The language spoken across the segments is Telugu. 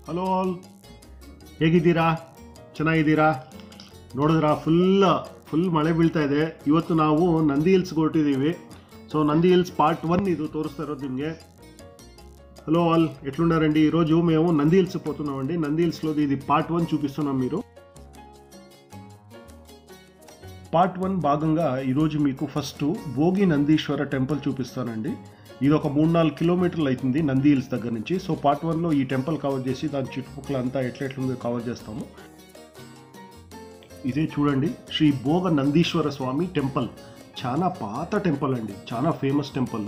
ಹಲೋ ಆಲ್ ಹೇಗಿದ್ದೀರಾ ಚೆನ್ನಾಗಿದ್ದೀರಾ ನೋಡಿದ್ರಾ ಫುಲ್ ಫುಲ್ ಮಳೆ ಬೀಳ್ತಾ ಇದೆ ಇವತ್ತು ನಾವು ನಂದಿ ಹಿಲ್ಸ್ಗೆ ಹೊರಟಿದ್ದೀವಿ so Nandi hills part one ఇది తోరుస్తా ఈరోజు నిಮಗೆ హలో ఆల్ ఎట్లున్నారండి ఈరోజు మేము నంది హిల్స్ పోతున్నామండి నంది హిల్స్లో ఇది పార్ట్ వన్ చూపిస్తున్నాం మీరు పార్ట్ వన్ భాగంగా ఈరోజు మీకు ఫస్ట్ భోగి నందీశ్వర టెంపుల్ చూపిస్తానండి ఇది ఒక మూడు నాలుగు కిలోమీటర్లు అవుతుంది నంది హిల్స్ దగ్గర నుంచి సో పార్ట్ వన్లో ఈ టెంపుల్ కవర్ చేసి దాని చుట్టుపక్కల అంతా ఎట్లా ఎట్లుందో కవర్ చేస్తాము ఇదే చూడండి శ్రీ భోగ నందీశ్వర స్వామి టెంపుల్ చాలా పాత టెంపుల్ అండి చాలా ఫేమస్ టెంపుల్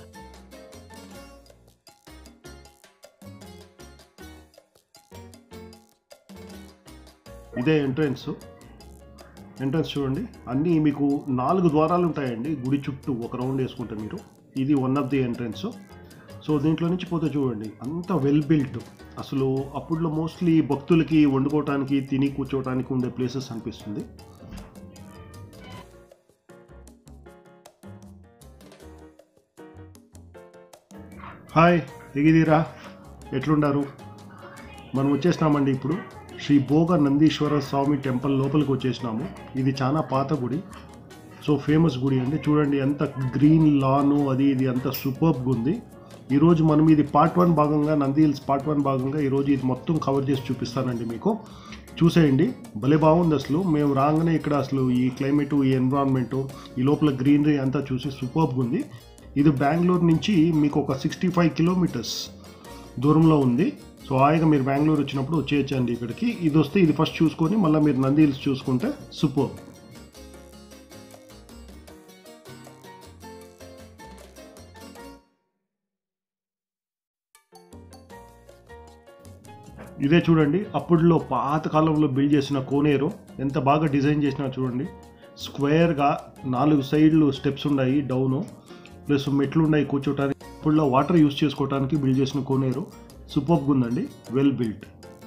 ఇదే ఎంట్రన్స్ ఎంట్రన్స్ చూడండి అన్నీ మీకు నాలుగు ద్వారాలు ఉంటాయండి గుడి చుట్టూ ఒక రౌండ్ వేసుకుంటే మీరు ఇది one of the entrance so దీంట్లో నుంచి పోతే చూడండి అంత వెల్ బిల్ట్ అసలు అప్పుడులో మోస్ట్లీ భక్తులకి వండుకోవటానికి తిని కూర్చోవటానికి ఉండే ప్లేసెస్ అనిపిస్తుంది హాయ్ ఎగిదిరా ఎట్లుండారు మనం వచ్చేసినామండి ఇప్పుడు శ్రీ భోగ నందీశ్వర స్వామి టెంపుల్ లోపలికి వచ్చేసినాము ఇది చాలా పాత గుడి సో ఫేమస్ గుడి అండి చూడండి ఎంత గ్రీన్ లాను అది ఇది అంత సూపర్బ్గా ఉంది ఈరోజు మనం ఇది పార్ట్ వన్ భాగంగా నంది హిల్స్ పార్ట్ వన్ భాగంగా ఈరోజు ఇది మొత్తం కవర్ చేసి చూపిస్తానండి మీకు చూసేయండి భలే బాగుంది అసలు మేము రాగానే ఇక్కడ అసలు ఈ క్లైమేటు ఈ ఎన్విరాన్మెంటు ఈ లోపల గ్రీనరీ అంతా చూసి సూపర్బ్గా ఉంది ఇది బెంగళూరు నుంచి మీకు ఒక సిక్స్టీ ఫైవ్ కిలోమీటర్స్ దూరంలో ఉంది సో హాయిగా మీరు బెంగళూరు వచ్చినప్పుడు వచ్చేయచ్చండి ఇక్కడికి ఇది వస్తే ఇది ఫస్ట్ చూసుకొని మళ్ళీ మీరు నంది హిల్స్ చూసుకుంటే సూపర్ ఇదే చూడండి అప్పుడులో పాత కాలంలో బిల్డ్ చేసిన కోనేరు ఎంత బాగా డిజైన్ చేసినా చూడండి స్క్వేర్గా నాలుగు సైడ్లు స్టెప్స్ ఉన్నాయి డౌను ప్లస్ మెట్లు ఉన్నాయి కూర్చోటానికి ఇప్పుడులో వాటర్ యూస్ చేసుకోవడానికి బిల్డ్ చేసిన కోనేరు సూపర్గా ఉందండి వెల్ బిల్ట్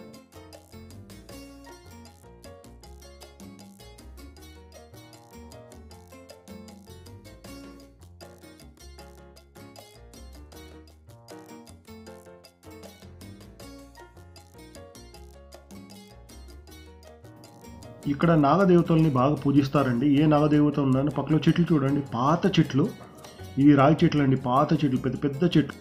ఇక్కడ నాగదేవతల్ని బాగా పూజిస్తారండి ఏ నాగదేవత ఉందని పక్కన చెట్లు చూడండి పాత చెట్లు ఇవి రాగి చెట్లు అండి పాత చెట్లు పెద్ద పెద్ద చెట్లు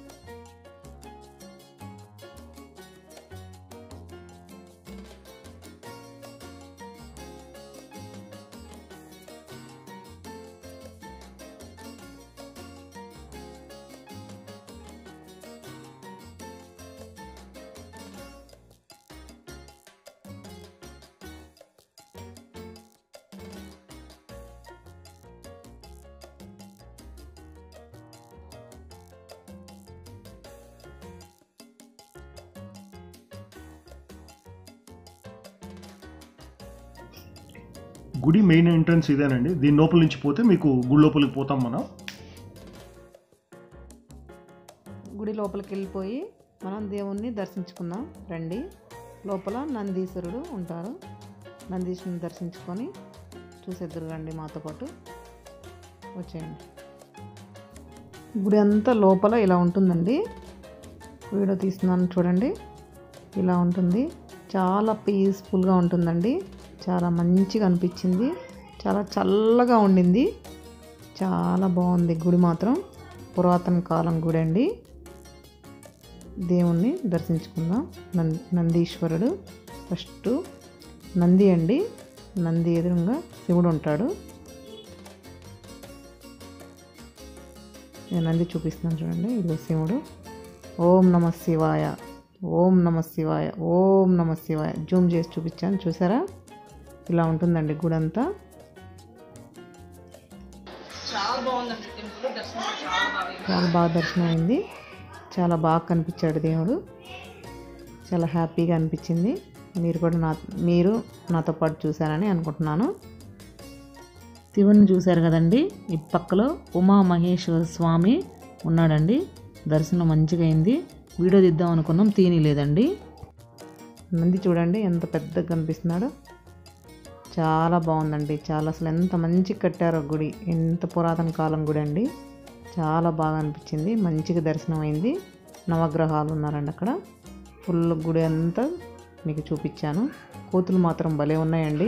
గుడి మెయిన్ ఎంట్రన్స్ ఇదేనండి దీని లోపల నుంచి పోతే మీకు గుడి లోపలికి పోతాం మనం గుడి లోపలికి వెళ్ళిపోయి మనం దేవుణ్ణి దర్శించుకుందాం రండి లోపల నందీశ్వరుడు ఉంటారు నందీశ్వరుని దర్శించుకొని చూసేద్దరు రండి మాతో పాటు వచ్చేయండి గుడి అంతా లోపల ఇలా ఉంటుందండి వీడియో తీస్తున్నాను చూడండి ఇలా ఉంటుంది చాలా పీస్ఫుల్గా ఉంటుందండి చాలా మంచిగా అనిపించింది చాలా చల్లగా ఉండింది చాలా బాగుంది గుడి మాత్రం పురాతన కాలం గుడి అండి దేవుణ్ణి దర్శించుకుందాం నంది నందీశ్వరుడు ఫస్ట్ నంది అండి నంది ఎదురుగా శివుడు ఉంటాడు నేను నంది చూపిస్తున్నాను చూడండి ఇది శివుడు ఓం నమ శివాయ ఓం నమ శివాయ ఓం నమ శివాయ జూమ్ చేసి చూపించాను చూసారా ఇలా ఉంటుందండి గుడి అంతా చాలా బాగుందండి టెంపుల్ దర్శనం చాలా బాగా అయింది. చాలా బాగా దర్శనం అయింది చాలా బాగా కనిపించాడు దేవుడు చాలా హ్యాపీగా అనిపించింది మీరు కూడా నా మీరు నాతో పాటు చూశారని అనుకుంటున్నాను శివుని చూశారు కదండి ఈ పక్కలో ఉమా మహేశ్వర స్వామి ఉన్నాడండి దర్శనం మంచిగా అయింది వీడియో తీద్దాం అనుకున్నాం తీయలేదండి నంది చూడండి ఎంత పెద్దగా కనిపిస్తున్నాడో చాలా బాగుందండి చాలా అసలు ఎంత మంచిగా కట్టారో గుడి ఎంత పురాతన కాలం గుడి అండి చాలా బాగా అనిపించింది మంచిగా దర్శనం అయింది నవగ్రహాలు ఉన్నారండి అక్కడ ఫుల్ గుడి అంతా మీకు చూపించాను కోతులు మాత్రం భలే ఉన్నాయండి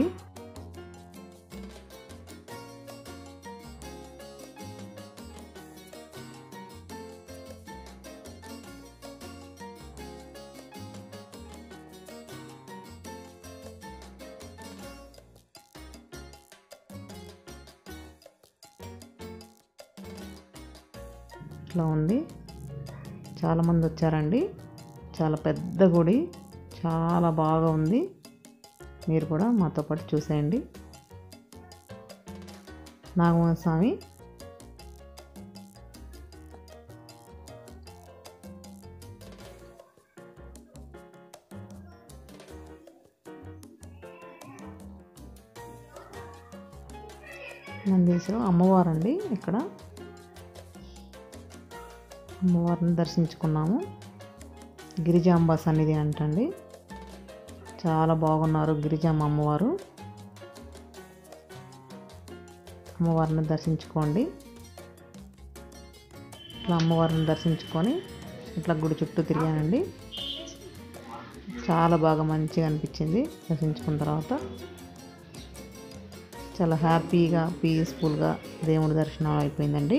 ఇట్లా ఉంది చాలామంది వచ్చారండి చాలా పెద్ద గుడి చాలా బాగా ఉంది మీరు కూడా మాతో పాటు చూసేయండి నాగమోహన స్వామి నందీశ్వరం అమ్మవారండి ఇక్కడ అమ్మవారిని దర్శించుకున్నాము గిరిజాంబ సన్నిధి అంటండి చాలా బాగున్నారు గిరిజాంబ అమ్మవారు అమ్మవారిని దర్శించుకోండి ఇట్లా అమ్మవారిని దర్శించుకొని ఇట్లా గుడి చుట్టూ తిరిగానండి చాలా బాగా మంచిగా అనిపించింది దర్శించుకున్న తర్వాత చాలా హ్యాపీగా పీస్ఫుల్గా దేవుడి దర్శనం అయిపోయిందండి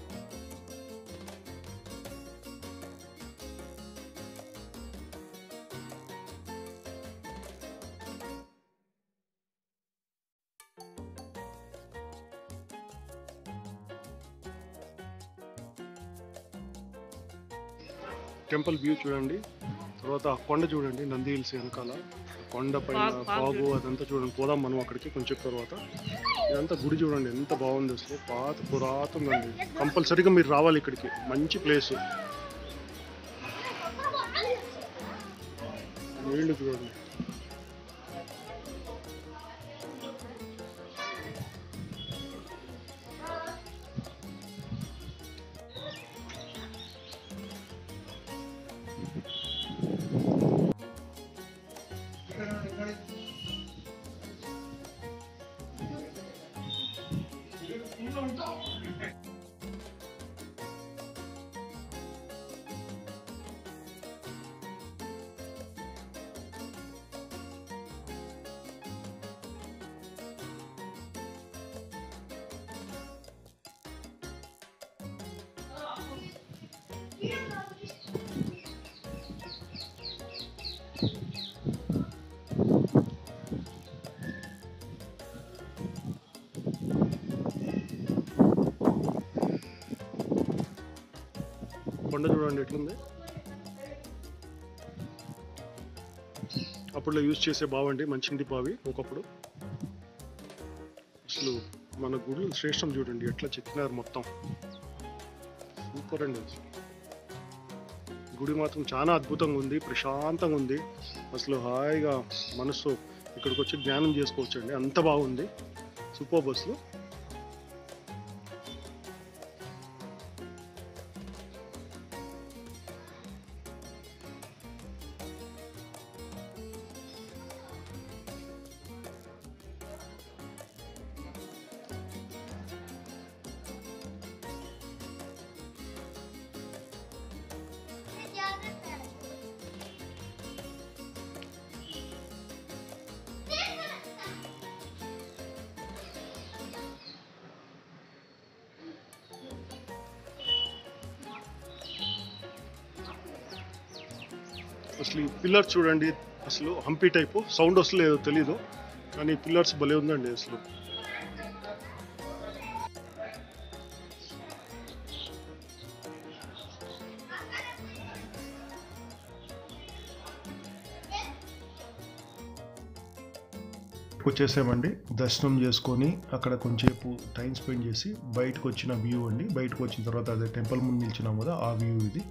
టెంపుల్ వ్యూ చూడండి తర్వాత ఆ కొండ చూడండి నంది హిల్స్ వెనకాల కొండ పైన ఫాగ్- ఫాగ్ బాగు అదంతా చూడండి పోదాం మనం అక్కడికి కొంచెం తర్వాత ఇదంతా గుడి చూడండి ఎంత బాగుంది అసలు పాత పురాతన అండి కంపల్సరీగా మీరు రావాలి ఇక్కడికి మంచి ప్లేస్ నీళ్లు చూడండి కొండ చూడండి ఎట్లుంది అప్పుడులో యూజ్ చేసే బావండి మంచినీటి బావి ఒకప్పుడు అసలు మన గుడి శ్రేష్టం చూడండి ఎట్లా చెక్కినారు మొత్తం సూపర్ అండి అసలు గుడి మాత్రం చాలా అద్భుతంగా ఉంది ప్రశాంతంగా ఉంది అసలు హాయిగా మనసు ఇక్కడికి వచ్చి ధ్యానం చేసుకోవచ్చు అండి అంత బాగుంది సూపర్ బస్సులు అసలు ఈ పిల్లర్స్ చూడండి అసలు హంపి టైపు సౌండ్ వస్తలేదో తెలీదు కానీ పిల్లర్స్ భలే ఉందండి అసలు వచ్చేసామండి దర్శనం చేసుకొని అక్కడ కొంచెంసేపు టైం స్పెండ్ చేసి బయటకు వచ్చిన వ్యూ అండి బయటకు వచ్చిన తర్వాత అదే టెంపుల్ ముందు నిల్చున్నాం కదా ఆ వ్యూ ఇది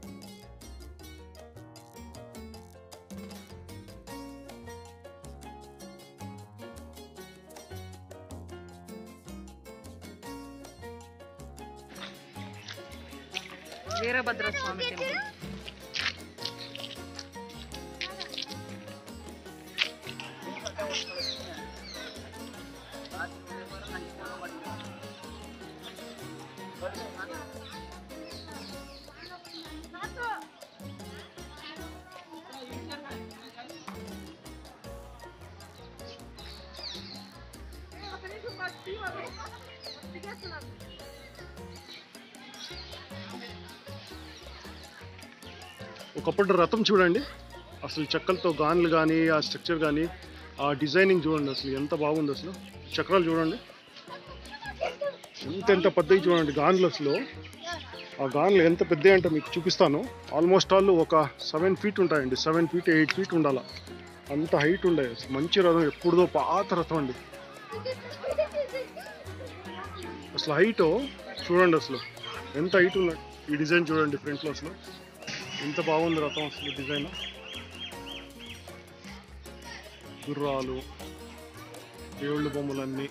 వీరభద్ర స్వామి టెంపుల్ ఒకప్పటి రథం చూడండి అసలు చెక్కలతో గాన్లు కానీ ఆ స్ట్రక్చర్ కానీ ఆ డిజైనింగ్ చూడండి అసలు ఎంత బాగుంది అసలు చక్రాలు చూడండి ఎంత ఎంత పెద్దవి చూడండి గాన్లు అసలు ఆ గాన్లు ఎంత పెద్దవి అంటే మీకు చూపిస్తాను ఆల్మోస్ట్ ఆల్ ఒక సెవెన్ ఫీట్ ఉంటాయండి సెవెన్ ఫీట్ ఎయిట్ ఫీట్ ఉండాల అంత హైట్ ఉండే అసలు మంచి రథం ఎప్పుడుదో పాత రథం అండి అసలు హైట్ చూడండి అసలు ఎంత హైట్ ఉన్నాయి ఈ డిజైన్ చూడండి ఫ్రంట్లో అసలు ఎంత బాగుంది రథం అసలు డిజైన్ గుర్రాలు దేవుళ్ళ బొమ్మలన్నీ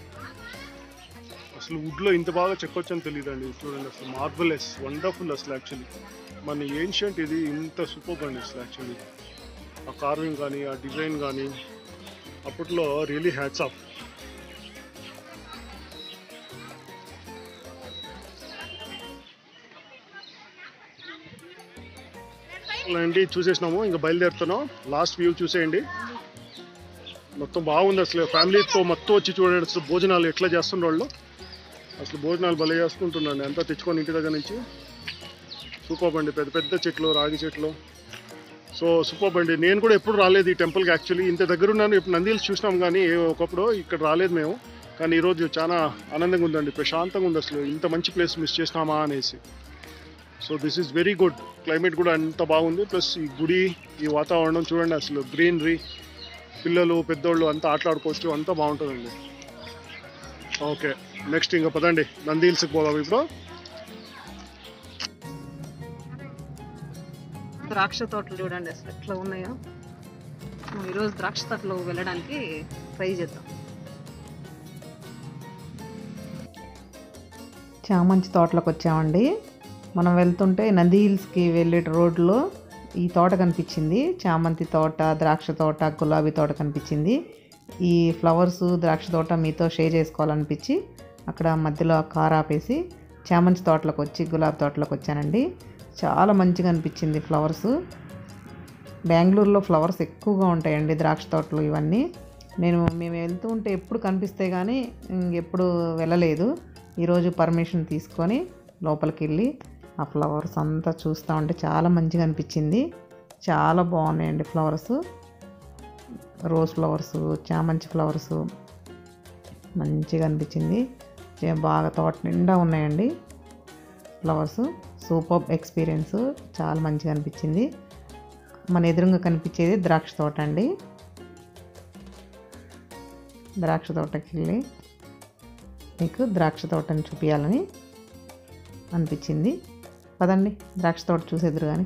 అసలు వుడ్లో ఇంత బాగా చెక్కొచ్చని తెలియదండి చూడండి అసలు మార్బలెస్ వండర్ఫుల్ అసలు యాక్చువల్లీ మన ఏన్షియంట్ ఇది ఇంత సూపర్ అండి అసలు యాక్చువల్లీ ఆ కార్వింగ్ కానీ ఆ డిజైన్ కానీ అప్పట్లో రియలీ హ్యాట్స్ ఆఫ్ అండి చూసేసినాము ఇంకా బయలుదేరుతున్నాం లాస్ట్ వ్యూ చూసేయండి మొత్తం బాగుంది అసలు ఫ్యామిలీతో మొత్తం వచ్చి చూడండి అసలు భోజనాలు ఎట్లా చేస్తున్న వాళ్ళు అసలు భోజనాలు భలే చేసుకుంటున్నాను అంతా తెచ్చుకొని ఇంటి దగ్గర నుంచి సూపర్ అండి పెద్ద పెద్ద చెట్లు రాగి చెట్లు సో సూపర్ అండి నేను కూడా ఎప్పుడు రాలేదు ఈ టెంపుల్కి యాక్చువల్లీ ఇంత దగ్గర ఉన్నాను ఇప్పుడు నందిల్స్ చూసినాం కానీ ఒకప్పుడు ఇక్కడ రాలేదు మేము కానీ ఈరోజు చాలా ఆనందంగా ఉందండి ప్రశాంతంగా ఉంది అసలు ఇంత మంచి ప్లేస్ మిస్ చేసినామా అనేసి so this is very good climate కూడా అంత బాగుంది ప్లస్ ఈ గుడి ఈ వాతావరణం చూడండి అసలు గ్రీనరీ పిల్లలు పెద్దోళ్ళు అంతా ఆటలాడుకోవచ్చు అంతా బాగుంటుందండి ఓకే నెక్స్ట్ ఇంకా పదండి నంది హిల్స్కి పోదాం ఇప్పుడు ద్రాక్ష తోటలు చూడండి అసలు ఎట్లా ఉన్నాయో మనం ఈరోజు ద్రాక్ష తోటలో వెళ్ళడానికి ట్రై చేద్దాం చామంతి తోటలోకి వచ్చామండి మనం వెళ్తుంటే నంది హిల్స్కి వెళ్ళే రోడ్లో ఈ తోట కనిపించింది చామంతి తోట ద్రాక్ష తోట గులాబీ తోట కనిపించింది ఈ ఫ్లవర్స్ ద్రాక్ష తోట మీతో షేర్ చేసుకోవాలనిపించి అక్కడ మధ్యలో కార్ ఆపేసి చామంతి తోటలోకి వచ్చి గులాబీ తోటలోకి వచ్చానండి చాలా మంచిగా అనిపించింది ఫ్లవర్స్ బెంగళూరులో ఫ్లవర్స్ ఎక్కువగా ఉంటాయండి ద్రాక్ష తోటలు ఇవన్నీ నేను మేము వెళ్తూ ఉంటే ఎప్పుడు కనిపిస్తే కానీ ఇంకెప్పుడు వెళ్ళలేదు ఈరోజు పర్మిషన్ తీసుకొని లోపలికి వెళ్ళి ఆ ఫ్లవర్స్ అంతా చూస్తూ ఉంటే చాలా మంచిగా అనిపించింది చాలా బాగున్నాయండి ఫ్లవర్స్ రోజ్ ఫ్లవర్స్ చామంతి ఫ్లవర్స్ మంచిగా అనిపించింది చే- బాగా తోట నిండా ఉన్నాయండి ఫ్లవర్స్ సూపర్ ఎక్స్పీరియన్స్ చాలా మంచిగా అనిపించింది మన ఎదురుగా కనిపించేది ద్రాక్ష తోట అండి ద్రాక్ష తోటకి వెళ్ళి మీకు ద్రాక్ష తోటని చూపించాలని అనిపించింది పదండి ద్రాక్ష తోట చూసేద్దరు కానీ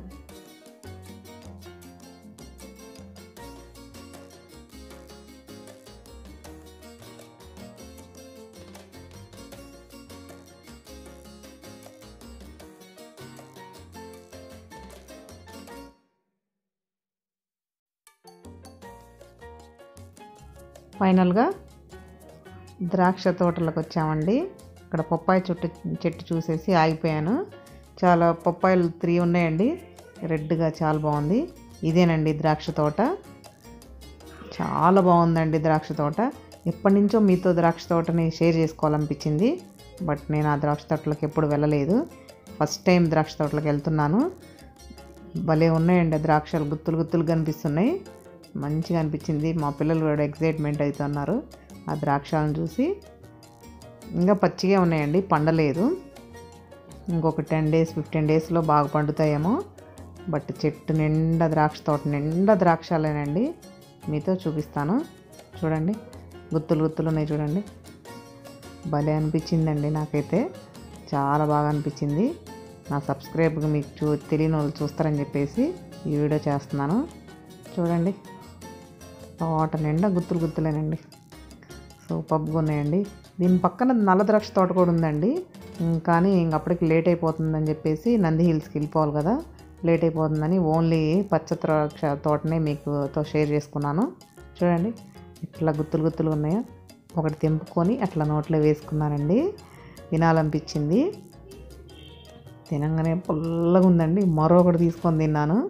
ఫైనల్గా ద్రాక్ష తోటలకు వచ్చామండి ఇక్కడ పప్పాయి చెట్టు చెట్టు చూసేసి ఆగిపోయాను చాలా పప్పాయిలు త్రీ ఉన్నాయండి రెడ్గా చాలా బాగుంది ఇదేనండి ద్రాక్ష తోట చాలా బాగుందండి ద్రాక్ష తోట ఎప్పటి నుంచో మీతో ద్రాక్ష తోటని షేర్ చేసుకోవాలనిపించింది బట్ నేను ఆ ద్రాక్ష తోటలకు ఎప్పుడు వెళ్ళలేదు ఫస్ట్ టైం ద్రాక్ష తోటలకు వెళ్తున్నాను భలే ఉన్నాయండి ఆ ద్రాక్షలు గుత్తులు గుత్తులు కనిపిస్తున్నాయి మంచిగా అనిపించింది మా పిల్లలు కూడా ఎగ్జైట్మెంట్ అవుతున్నారు ఆ ద్రాక్షలను చూసి ఇంకా పచ్చిగా ఉన్నాయండి పండలేదు ఇంకొక టెన్ డేస్ ఫిఫ్టీన్ డేస్లో బాగా పండుతాయేమో బట్ చెట్టు నిండా ద్రాక్ష తోట నిండా ద్రాక్షాలేనండి మీతో చూపిస్తాను చూడండి గుత్తులు గుత్తులు ఉన్నాయి చూడండి భలే అనిపించిందండి నాకైతే చాలా బాగా అనిపించింది నా సబ్స్క్రైబ్గా మీకు చూ తెలియని వాళ్ళు చూస్తారని చెప్పేసి ఈ వీడియో చేస్తున్నాను చూడండి తోట నిండా గుత్తులు గుత్తులేనండి సూపర్గా ఉన్నాయండి దీని పక్కన నల్ల ద్రాక్ష తోట కూడా ఉందండి ఉమ్, కానీ ఇంక అప్పటికి లేట్ అయిపోతుందని చెప్పేసి నంది హిల్స్కి వెళ్ళిపోవాలి కదా లేట్ అయిపోతుందని ఓన్లీ పచ్చ ద్రాక్ష తోటనే మీకు తో షేర్ చేసుకున్నాను చూడండి ఇట్లా గుత్తులు గుత్తులు ఉన్నాయో ఒకటి తెంపుకొని అట్లా నోట్లో వేసుకున్నానండి తినాలనిపించింది తినంగానే పుల్లగా ఉందండి మరొకటి తీసుకొని తిన్నాను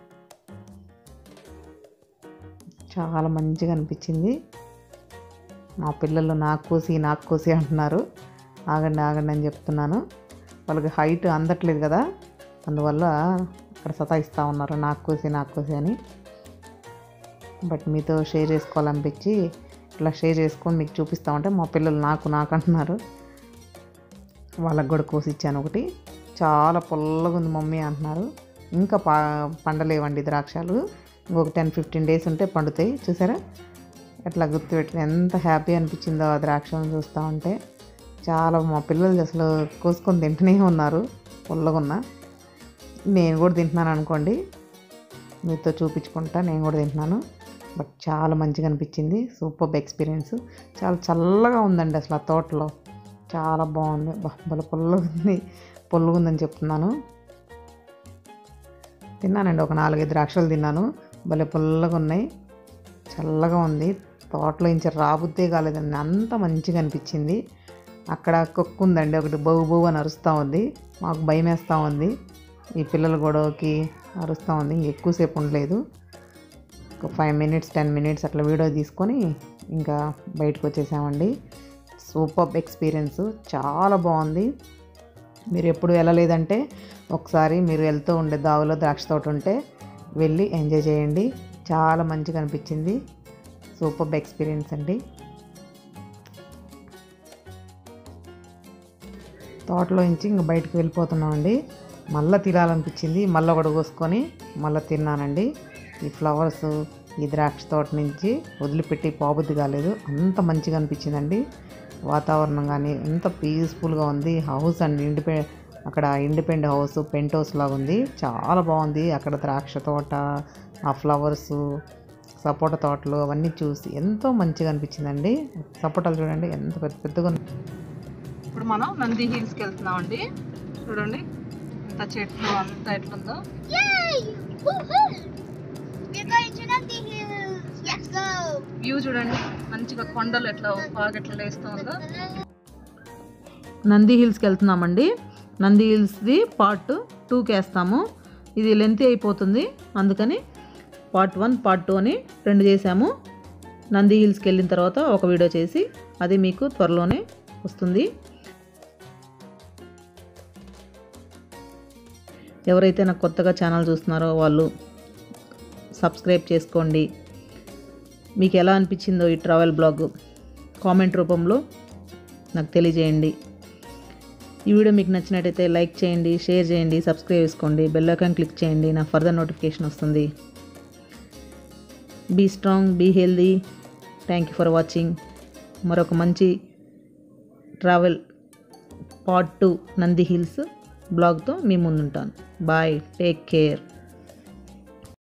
చాలా మంచిగా అనిపించింది మా పిల్లలు నాకు కోసి నాకు కోసి అంటున్నారు ఆగండి ఆగండి అని చెప్తున్నాను వాళ్ళకి హైట్ అందట్లేదు కదా అందువల్ల అక్కడ సతాయిస్తూ ఉన్నారు నాకు కోసి నాకు కోసి అని బట్ మీతో షేర్ చేసుకోవాలనిపించి ఇట్లా షేర్ చేసుకొని మీకు చూపిస్తా ఉంటే మా పిల్లలు నాకు నాకు అంటున్నారు వాళ్ళకి కూడా కోసి ఇచ్చాను ఒకటి చాలా పుల్లగా ఉంది మమ్మీ అంటున్నారు ఇంకా పా పండలేవండి ద్రాక్షలు ఇంకొక టెన్ ఫిఫ్టీన్ డేస్ ఉంటే పండుతాయి చూసారా ఎట్లా గుర్తుపెట్టి ఎంత హ్యాపీ అనిపించిందో ఆ ద్రాక్షలను చూస్తూ ఉంటే చాలా మా పిల్లలు అసలు కోసుకొని తింటూనే ఉన్నారు పుల్లగా ఉన్నా నేను కూడా తింటున్నాను అనుకోండి మీతో చూపించుకుంటా నేను కూడా తింటున్నాను బట్ చాలా మంచిగా అనిపించింది సూపర్ ఎక్స్పీరియన్స్ చాలా చల్లగా ఉందండి అసలు ఆ తోటలో చాలా బాగుంది బా భలే పుల్లగా ఉంది పుల్లగా ఉందని చెప్తున్నాను తిన్నానండి ఒక నాలుగైదు ద్రాక్షలు తిన్నాను భలే పుల్లగా ఉన్నాయి చల్లగా ఉంది తోటలో ఇంచి రాబుద్దే కాలేదండి అంత మంచిగా అనిపించింది అక్కడ కుక్క ఉందండి ఒకటి బౌ బౌ అని అరుస్తూ ఉంది మాకు భయం వేస్తూ ఉంది ఈ పిల్లల గొడవకి అరుస్తూ ఉంది ఇంక ఎక్కువసేపు ఉండలేదు ఒక ఫైవ్ మినిట్స్ టెన్ మినిట్స్ అట్లా వీడియో తీసుకొని ఇంకా బయటకు వచ్చేసామండి సూపర్ ఎక్స్పీరియన్స్ చాలా బాగుంది మీరు ఎప్పుడు వెళ్ళలేదంటే ఒకసారి మీరు వెళ్తూ ఉండే దావులో ద్రాక్ష తోట ఉంటే వెళ్ళి ఎంజాయ్ చేయండి చాలా మంచిగా అనిపించింది సూపర్ ఎక్స్పీరియన్స్ అండి తోటలో నుంచి ఇంక బయటకు వెళ్ళిపోతున్నామండి మళ్ళీ తినాలనిపించింది మళ్ళీ ఒకటి కోసుకొని మళ్ళీ తిన్నానండి ఈ ఫ్లవర్స్ ఈ ద్రాక్ష తోట నుంచి వదిలిపెట్టి పోబుద్ది కాలేదు అంత మంచిగా అనిపించిందండి వాతావరణం కానీ ఎంత పీస్ఫుల్గా ఉంది హౌస్ అండి ఇండిపె అక్కడ ఇండిపెండెంట్ హౌస్ పెంట్ హౌస్ లాగా ఉంది చాలా బాగుంది అక్కడ ద్రాక్ష తోట ఆ ఫ్లవర్స్ సపోటా తోటలు అవన్నీ చూసి ఎంతో మంచిగా అనిపించిందండి సపోటాలు చూడండి ఎంత పెద్ద పెద్దగా ఉన్నాయి. ఇప్పుడు మనం నంది హిల్స్కి వెళ్తున్నామండి చూడండి ఇంత చెట్లు అంతా ఎట్లుందో Yay! Woohoo! We're going to Nandi Hills. Let's go. View చూడండి మంచిగా కొండలు ఎట్లా బాగా ఎట్లా లేస్తుందో నంది హిల్స్కి వెళ్తున్నామండి నంది హిల్స్ది పార్ట్ టూకి వేస్తాము ఇది లెంత్ అయిపోతుంది అందుకని పార్ట్ వన్ పార్ట్ టూ అని రెండు చేసాము నంది హిల్స్కి వెళ్ళిన తర్వాత ఒక వీడియో చేసి అది మీకు త్వరలోనే వస్తుంది ఎవరైతే నాకు కొత్తగా ఛానల్ చూస్తున్నారో వాళ్ళు సబ్స్క్రైబ్ చేసుకోండి మీకు ఎలా అనిపించిందో ఈ ట్రావెల్ బ్లాగ్ కామెంట్ రూపంలో నాకు తెలియజేయండి ఈ వీడియో మీకు నచ్చినట్టయితే లైక్ చేయండి షేర్ చేయండి సబ్స్క్రైబ్ చేసుకోండి బెల్ ఐకాన్ క్లిక్ చేయండి నా ఫర్దర్ నోటిఫికేషన్ వస్తుంది be strong be healthy thank you for watching మరొక మంచి travel part two Nandi hills బ్లాగ్తో మీ ముందుంటాను బాయ్ టేక్ కేర్